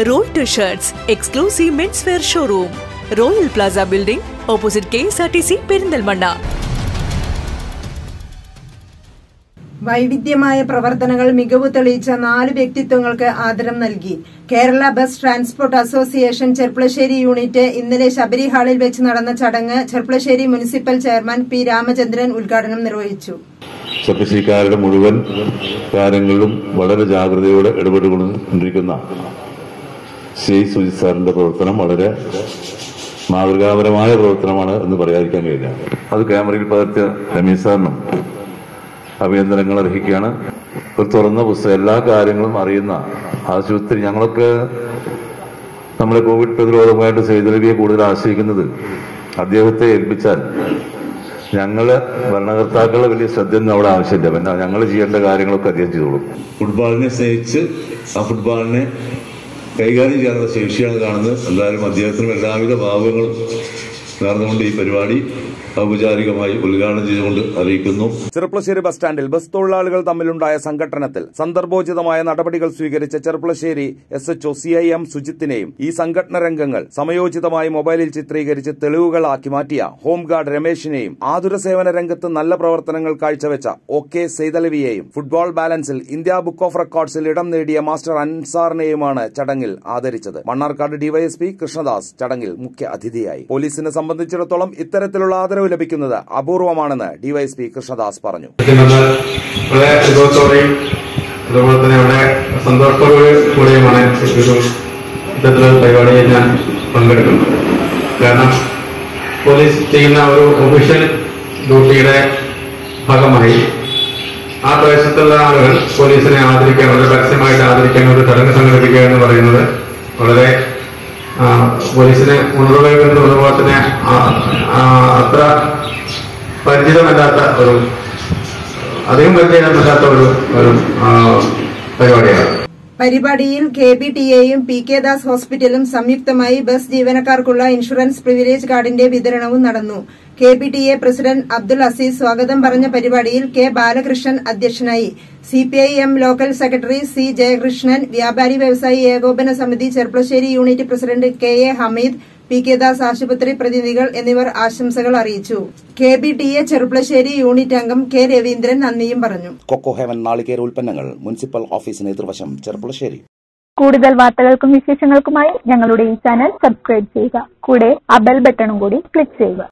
Roy two shirts exclusive men's wear showroom royal plaza building opposite K S R T C Perinthalmanna വൈവിധ്യമായ പ്രവർത്തനങ്ങൾ മികവ് തെളിയിച്ച നാല് വ്യക്തിത്വങ്ങൾക്ക് ആദരം നൽകി Kerala bus transport association Cherpulassery unit ഇന്നലെ ശബരി ഹാളിൽ വെച്ച് നടന്ന ചടങ്ങ് Cherpulassery municipal chairman P Ramachandran ഉദ്ഘാടനം നിർവഹിച്ചു സത്യശീക്കാരുടെ മുഴുവൻ കാര്യങ്ങളിലും വളരെ ജാഗ്രതയോടെ ഇടപെട്ടുകൊണ്ടിരിക്കുന്ന ശ്രീ സുജിത് സാറിന്റെ പ്രവർത്തനം വളരെ മാതൃകാപരമായ പ്രവർത്തനമാണ് എന്ന് പറയാതിരിക്കാൻ കഴിയില്ല അത് ക്യാമറയിൽ പകർത്തിയ രമേശ് സാറിനും അഭിനന്ദനങ്ങൾ അർഹിക്കുകയാണ് ഒരു തുറന്ന പുസ്തകം എല്ലാ കാര്യങ്ങളും അറിയുന്ന ആശുപത്രി ഞങ്ങളൊക്കെ നമ്മുടെ കോവിഡ് പ്രതിരോധമായിട്ട് സൈതലവിയെ കൂടുതൽ ആശ്രയിക്കുന്നത് അദ്ദേഹത്തെ ഏൽപ്പിച്ചാൽ ഞങ്ങള് ഭരണകർത്താക്കളുടെ വലിയ ശ്രദ്ധയൊന്നും അവിടെ ആവശ്യമില്ല പിന്നെ ഞങ്ങൾ ചെയ്യേണ്ട കാര്യങ്ങളൊക്കെ അദ്ദേഹം ചെയ്തോളും ഫുട്ബോളിനെ സ്നേഹിച്ച് ആ ഫുട്ബോളിനെ കൈകാര്യം ചെയ്യാനുള്ള ശേഷിയാണ് കാണുന്നത് എന്തായാലും അദ്ദേഹത്തിനും എല്ലാവിധ ഭാവങ്ങളും നേർന്നുകൊണ്ട് ഈ പരിപാടി ഔപചാരികമായി ഉദ്ഘാടനം ചെയ്തുകൊണ്ട് അറിയിക്കുന്നു ചെറുപ്പളശ്ശേരി ബസ് സ്റ്റാൻഡിൽ ബസ് തൊഴിലാളികൾ തമ്മിലുണ്ടായ സംഘട്ടനത്തിൽ സന്ദർഭോചിതമായ നടപടികൾ സ്വീകരിച്ച Cherpulassery S HO C I M സുജിത്തിനെയും ഈ സംഘടന രംഗങ്ങൾ സമയോചിതമായി മൊബൈലിൽ ചിത്രീകരിച്ച് തെളിവുകളാക്കി മാറ്റിയ ഹോംഗാർഡ് രമേശിനെയും ആതുര സേവന രംഗത്ത് നല്ല പ്രവർത്തനങ്ങൾ കാഴ്ചവെച്ച ഒ കെ സെയ്തലവിയെയും ഫുട്ബോൾ ബാലൻസിൽ ഇന്ത്യ ബുക്ക് ഓഫ് റെക്കോർഡ്സിൽ ഇടം നേടിയ മാസ്റ്റർ അൻസാറിനെയുമാണ് ചടങ്ങിൽ ആദരിച്ചത് മണ്ണാർക്കാട് ഡിവൈഎസ്പി കൃഷ്ണദാസ് ചടങ്ങിൽ മുഖ്യ അതിഥിയായി പോലീസിനെ സംബന്ധിച്ചിടത്തോളം ഇത്തരത്തിലുള്ള ആദരവ് ലഭിക്കുന്നത് അപൂർവമാണെന്ന് ഡിവൈഎസ്പി കൃഷ്ണദാസ് പറഞ്ഞു സത്യം പറഞ്ഞാൽ വളരെ അനുഭവത്തോടെയും അതുപോലെ തന്നെ വളരെ സന്തോഷത്തോടു കൂടെയുമാണ് ഒരു ഇത്തരത്തിലുള്ള പരിപാടിയിൽ ഞാൻ പങ്കെടുക്കുന്നത് കാരണം പോലീസ് ചെയ്യുന്ന ഒരു ഒഫീഷ്യൽ ഡ്യൂട്ടിയുടെ ഭാഗമായി ആ പ്രദേശത്തുള്ള ആളുകൾ പോലീസിനെ ആദരിക്കാൻ വളരെ പരസ്യമായിട്ട് ആദരിക്കാൻ ഒരു ചടങ്ങ് സംഘടിപ്പിക്കുക എന്ന് പറയുന്നത് വളരെ ആ, പോലീസിനെ ഉണർവേകുന്ന അതുപോലെ തന്നെ ആ, ആ, അത്ര പരിചിതമല്ലാത്ത ഒരു അധികം പരിചയമില്ലാത്ത ഒരു ഒരു ആ, പരിപാടിയാണ് പരിപാടിയിൽ കെ ബി ടി എയും പി കെ ദാസ് ഹോസ്പിറ്റലും സംയുക്തമായി ബസ് ജീവനക്കാർക്കുള്ള ഇൻഷുറൻസ് പ്രിവിലേജ് കാർഡിന്റെ വിതരണവും നടന്നു K B T A president Abdul Aziz സ്വാഗതം പറഞ്ഞ പരിപാടിയിൽ കെ ബാലകൃഷ്ണൻ അധ്യക്ഷനായി CPIM local secretary C Jayakrishnan വ്യാപാരി വ്യവസായി ഏകോപന സമിതി Cherpulassery unit president K A Hameed P K Das ആശുപത്രി പ്രതിനിധികൾ എന്നിവർ ആശംസകൾ അറിയിച്ചു K B T A Cherpulassery unit അംഗം കെ രവീന്ദ്രൻ നന്ദിയും പറഞ്ഞു കൊക്കോ ഹെവൻ നാളികേര ഉൽപ്പന്നങ്ങൾ മുനിസിപ്പൽ ഓഫീസിന് എതിർവശം ചെറുപ്പളശ്ശേരി കൂടുതൽ വാർത്തകൾക്കും വിശേഷങ്ങൾക്കുമായി ഞങ്ങളുടെ ഈ ചാനൽ സബ്സ്ക്രൈബ് ചെയ്യുക കൂടെ ആ ബെൽ ബട്ടണും കൂടി ക്ലിക്ക് ചെയ്യുക